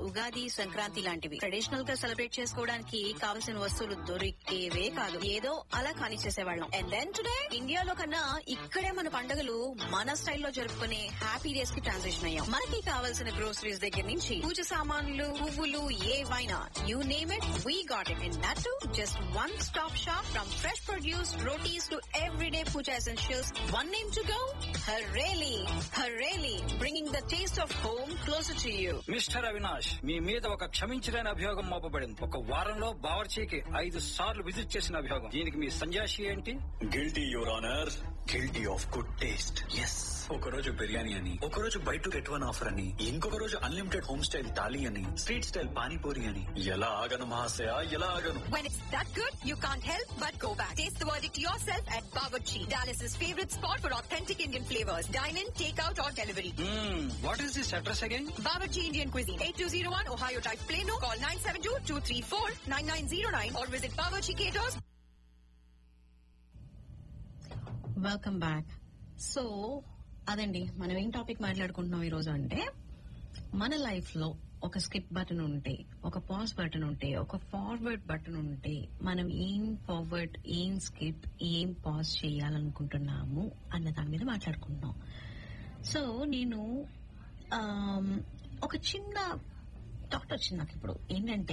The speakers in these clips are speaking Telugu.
ఉగాది సంక్రాంతి లాంటివి ట్రెడిషనల్ గా సెలబ్రేట్ చేసుకోవడానికి కావలసిన వస్తువులు దొరికేవే కాదు ఏదో అలా కానిచ్చేసేవాళ్ళం అండ్ దెన్ టుడే ఇండియాలో కన్నా ఇక్కడే మన పండుగలు మన స్టైల్లో జరుపుకునే హ్యాపీ డేస్ కి ట్రాన్సిషన్ అయ్యాం మనకి కావాల్సిన గ్రోసరీస్ దగ్గర నుంచి పూజ సామాన్లు పువ్వులు ఏవైనా you name it we got it in that to just one stop shop from fresh produce rotis to everyday puja essentials one name to go Hareli Hareli bringing the taste of home closer to you mister Avinash మీ మీద ఒక క్షమించలేని అభియోగం మోపబడింది ఒక వారంలో బావర్చీకి ఐదు సార్లు విజిట్ చేసిన అభియోగం దీనికి మీ సంజాషి ఏంటి guilty your honour guilty of good taste yes ఒక రోజు బిర్యానీ అని ఒక రోజు buy two get one offer అని ఇంకొక రోజు అన్లిమిటెడ్ హోమ్ స్టైల్ థాలీ అని స్ట్రీట్ స్టైల్ పానీపూరి అని ఎలా ఆగను మహాశయ ఎలా ఆగను When it's that good, you can't help but go back. Taste the verdict yourself at Bawarchi, Dallas's favorite spot for authentic Indian flavors. Dine in, take out, or delivery. What is this address again Bawarchi Indian Cuisine, 8201 Ohio Drive, Plano. Call 972-234-9909 or visit Bawarchi Caters. Welcome back so అదండి మనం ఏం టాపిక్ మాట్లాడుకుంటున్నాం ఈ రోజు అంటే మన లైఫ్ లో ఒక స్కిప్ బటన్ ఉంటే ఒక పాజ్ బటన్ ఉంటే ఒక ఫార్వర్డ్ బటన్ ఉంటే మనం ఏం ఫార్వర్డ్ ఏం స్కిప్ ఏం పాజ్ చేయాలనుకుంటున్నాము అన్న దాని మీద మాట్లాడుకుంటున్నాం సో నేను ఆమ్, ఒక చిన్న థాట్ వచ్చింది నాకు ఇప్పుడు ఏంటంటే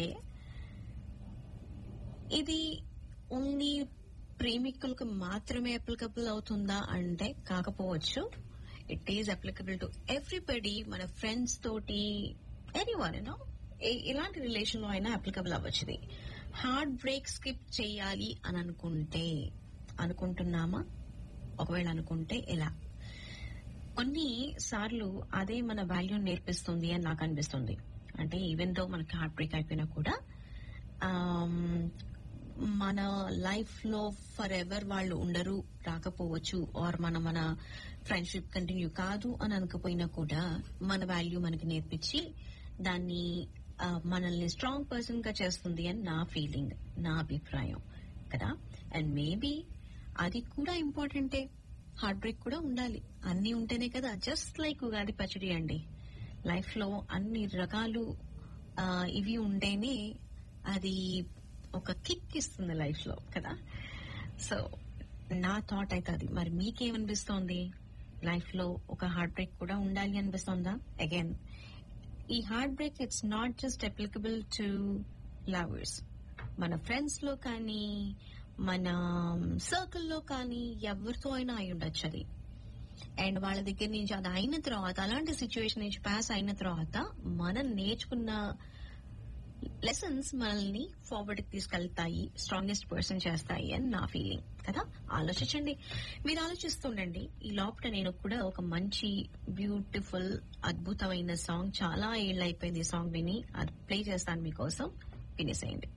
ఇది ఓన్లీ ప్రేమికులకు మాత్రమే అప్లికబుల్ అవుతుందా అంటే కాకపోవచ్చు it is applicable to everybody మన ఫ్రెండ్స్ తోటి ఎనీవన్ యూనో ఎలాంటి రిలేషన్ లో అయినా అప్లికబుల్ అవ్వచ్చు ఇది హార్ట్ బ్రేక్ స్కిప్ చేయాలి అని అనుకుంటే అనుకుంటున్నామా ఒకవేళ అనుకుంటే ఎలా కొన్ని సార్లు అదే మన వాల్యూ నేర్పిస్తుంది అని నాకు అనిపిస్తుంది అంటే ఈవెన్ దో మనకి హార్ట్ బ్రేక్ అయిపోయినా కూడా ఆమ్, మన లైఫ్ లో ఫర్ ఎవర్ వాళ్ళు ఉండరు రాకపోవచ్చు ఆర్ మన మన ఫ్రెండ్షిప్ కంటిన్యూ కాదు అని అనకపోయినా కూడా మన వాల్యూ మనకి నేర్పించి దాన్ని ఆ, మనల్ని స్ట్రాంగ్ పర్సన్ గా చేస్తుంది అని నా ఫీలింగ్ నా అభిప్రాయం కదా అండ్ మేబీ అది కూడా ఇంపార్టెంటే హార్ట్ బ్రేక్ కూడా ఉండాలి అన్ని ఉంటేనే కదా జస్ట్ లైక్ ఉగాది పచ్చడి అండి లైఫ్ లో అన్ని రకాలు ఆ, ఇవి ఉంటేనే అది ఒక కిక్ ఇస్తుంది లైఫ్ లో కదా సో నా థాట్ అయితే అది మరి మీకేమనిపిస్తోంది లైఫ్ లో ఒక హార్ట్ బ్రేక్ కూడా ఉండాలి అనిపిస్తోందా అగైన్ ఈ heart break it's not just applicable to lovers మన ఫ్రెండ్స్ లో కానీ మన సర్కిల్లో కానీ ఎవరితో అయినా అయి ఉండొచ్చు అది అండ్ వాళ్ళ దగ్గర నుంచి అది అయిన తర్వాత అలాంటి సిచ్యువేషన్ నుంచి పాస్ అయిన తర్వాత మనం నేర్చుకున్న లెసన్స్ మనల్ని ఫార్వర్డ్ కి తీసుకెళ్తాయి స్ట్రాంగెస్ట్ పర్సన్ చేస్తాయి అని నా ఫీలింగ్ కదా ఆలోచించండి మీరు ఆలోచిస్తుండండి ఈ లోపల నేను కూడా ఒక మంచి బ్యూటిఫుల్ అద్భుతమైన సాంగ్ చాలా ఏళ్ళు అయిపోయింది ఈ సాంగ్ విని అది ప్లే చేస్తాను మీకోసం వినేసేయండి